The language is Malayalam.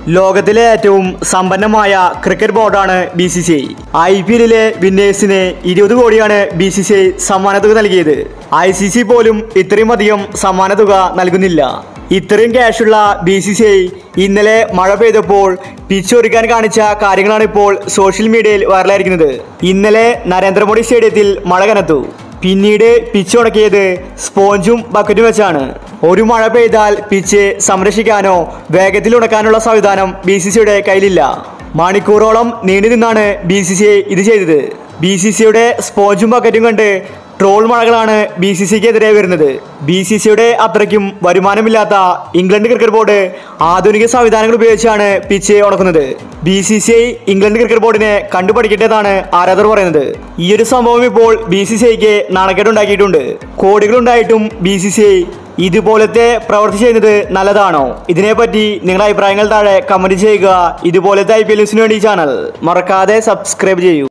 ലോകത്തിലെ ഏറ്റവും സമ്പന്നമായ ക്രിക്കറ്റ് ബോർഡാണ് ബി സി സി ഐ ഐ പി എല്ലിലെ വിന്നേഴ്സിന് ഇരുപത് കോടിയാണ് ബി സി സി ഐ സമ്മാനത്തുക നൽകിയത് ഐ സി സി പോലും ഇത്രയും അധികം സമ്മാനത്തുക നൽകുന്നില്ല ഇത്രയും ക്യാഷുള്ള ബി സി സി ഐ ഇന്നലെ മഴ പെയ്തപ്പോൾ പിച്ച് ഒരുക്കാൻ കാണിച്ച കാര്യങ്ങളാണ് ഇപ്പോൾ സോഷ്യൽ മീഡിയയിൽ വൈറലായിരിക്കുന്നത് ഇന്നലെ നരേന്ദ്രമോദി സ്റ്റേഡിയത്തിൽ മഴ കനത്തു പിന്നീട് പിച്ച് ഉണക്കിയത് സ്പോഞ്ചും ബക്കറ്റും വെച്ചാണ് ഒരു മഴ പെയ്താൽ പിച്ച് സംരക്ഷിക്കാനോ വേഗത്തിൽ ഉണക്കാനുള്ള സംവിധാനം ബി സി സിയുടെ കയ്യിലില്ല മണിക്കൂറോളം നീണ്ടു നിന്നാണ് ബി സി സി ഇത് ചെയ്തത് ബി സി സിയുടെ സ്പോഞ്ചും ബക്കറ്റും കണ്ട് ട്രോൾ മഴകളാണ് ബി സി സിക്കെതിരെ വരുന്നത് ബി സി സിയുടെ അത്രയ്ക്കും വരുമാനമില്ലാത്ത ഇംഗ്ലണ്ട് ക്രിക്കറ്റ് ബോർഡ് ആധുനിക സംവിധാനങ്ങൾ ഉപയോഗിച്ചാണ് പിച്ച് ഉണക്കുന്നത് B C C I England cricket ബോർഡിനെ കണ്ടുപഠിക്കട്ടെന്നാണ് ആരാധകർ പറയുന്നത് ഈ ഒരു സംഭവം ഇപ്പോൾ ബി സി സി ഐക്ക് നാണക്കേടുണ്ടാക്കിയിട്ടുണ്ട് കോടികളുണ്ടായിട്ടും ബി സി സി ഐ ഇതുപോലത്തെ പ്രവൃത്തി ചെയ്യുന്നത് നല്ലതാണോ ഇതിനെപ്പറ്റി നിങ്ങളുടെ അഭിപ്രായങ്ങൾ താഴെ കമന്റ് ചെയ്യുക ഇതുപോലത്തെ ഐ പി എൽ ന്യൂസിന് വേണ്ടി ഈ ചാനൽ മറക്കാതെ സബ്സ്ക്രൈബ് ചെയ്യൂ